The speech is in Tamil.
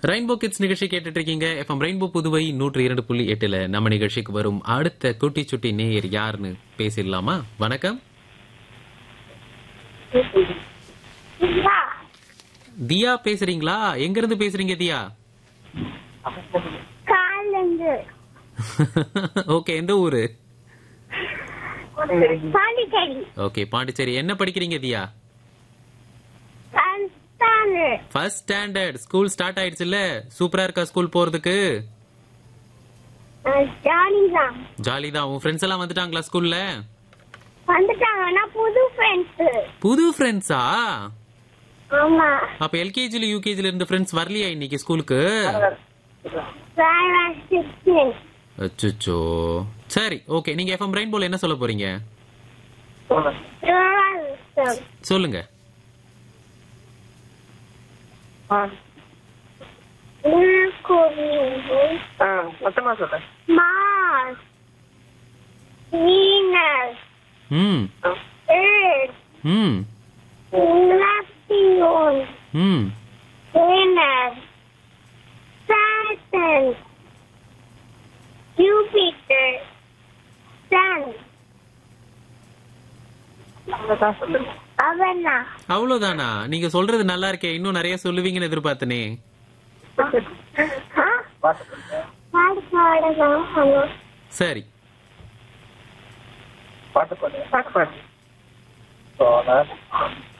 ரெயின்போ கிட்ஸ் நிகழ்ச்சி கேட்டுட்டு இருக்கீங்க எஃப்எம் ரெயின்போ புதுவை நூற்றி இரண்டு புள்ளி எட்டுல நம்ம நிகழ்ச்சிக்கு வரும் அடுத்த குட்டி சுட்டி நேயர் யாருன்னு பேசிடலாமா வணக்கம் இல்லா தியா பேசுறீங்களா எங்க இருந்து பேசுறீங்க தியா காலந்து ஓகே எந்த ஊரு பாண்டிச்சேரி ஓகே பாண்டிச்சேரி என்ன படிக்கிறீங்க தியா கந்தானு ஃபர்ஸ்ட் ஸ்டாண்டர்ட் ஸ்கூல் ஸ்டார்ட் ஆயிடுச்சுல்ல சூப்பரா இருக்கா ஸ்கூல் போறதுக்கு ஜாலிதான் ஜாலி தான் உன் ஃப்ரெண்ட்ஸ் எல்லாம் வந்துட்டாங்களா ஸ்கூல்ல வந்துட்டாங்கன்னா புது ஃப்ரெண்ட்ஸ் புது ஃப்ரெண்ட்ஸா ஆமா அப்ப எல்கேஜில யூகேஜில இருந்த ஃப்ரெண்ட்ஸ் வரலையா இன்னைக்கு ஸ்கூலுக்கு வேற சிக்ஸ்டீன் அச்சோ சரி ஓகே நீங்க எஃப்எம் ரெயின்போல என்ன சொல்ல போறீங்க சொல்லுங்க மொத்தமா சொல்றேன் மாஸ் வீனஸ் ம் எர்த் ம் Neptune, ம் Venus, Saturn, Jupiter, Sun. அவ்வளவுதான் சொல்லுங்க அவனா அவ்வளவுதானா நீங்க சொல்றது நல்லா இருக்கே இன்னும் நிறைய சொல்லுவீங்கன்னு எதிர்பார்த்தனே பாட்டு சொல்லுங்க பாடு பாடலாம் ஹலோ சரி பாட்டு பாடு பாட்டு பாடு சோழர்